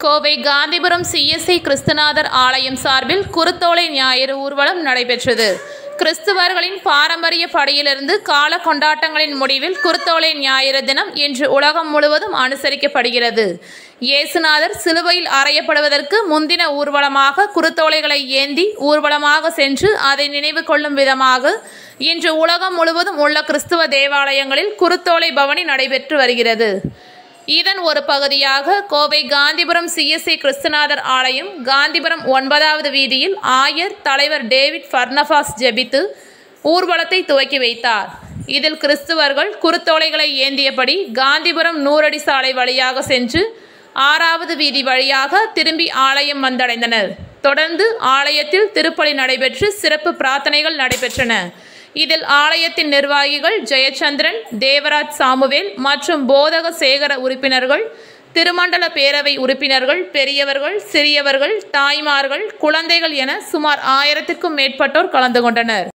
Kovai Gandhipuram CSI கிறிஸ்துநாதர் ஆலயம் சார்பில் குருத்தோலை ஞாயிறு ஊர்வலம் நடைபெற்றது கிறிஸ்துவர்களின் பாரம்பரிய படியிலிருந்து கால கொண்டாட்டங்களின் முடிவில் குருத்தோலை ஞாயிறு தினம் இன்று உலகம் முழுவதும் அனுசரிக்கப்படுகிறது இயேசுநாதர் சிலுவையில் அறையப்படுவதற்கு முந்தின ஊர்வலமாக குருத்தோலைகளை ஏந்தி ஊர்வலமாக சென்று அதை நினைவு கொள்ளும் விதமாக இன்று உலகம் முழுவதும் உள்ள கிறிஸ்துவ தேவாலயங்களில் குருத்தோலை பவனி நடைபெற்று வருகிறது இதன் ஒரு பகுதியாக கோவை காந்திபுரம் சிஎஸ்ஐ கிறிஸ்துநாதர் ஆலயம் காந்திபுரம் ஒன்பதாவது வீதியில் ஆயர் தலைவர் டேவிட் ஃபர்னபாஸ் ஜெபித்து ஊர்வலத்தை துவக்கி வைத்தார் இதில் கிறிஸ்துவர்கள் குருத்தோலைகளை ஏந்தியபடி காந்திபுரம் நூறடி சாலை வழியாக சென்று ஆறாவது வீதி வழியாக திரும்பி ஆலயம் வந்தடைந்தனர் தொடர்ந்து ஆலயத்தில் திருப்பலி நடைபெற்று சிறப்பு பிரார்த்தனைகள் நடைபெற்றன இதில் ஆலயத்தின் நிர்வாகிகள் ஜெயச்சந்திரன் தேவராஜ் சாமுவேல் மற்றும் போதக சேகர உறுப்பினர்கள் திருமண்டல பேரவை உறுப்பினர்கள் பெரியவர்கள் சிறியவர்கள் தாய்மார்கள் குழந்தைகள் என சுமார் ஆயிரத்திற்கும் மேற்பட்டோர் கலந்து கொண்டனர்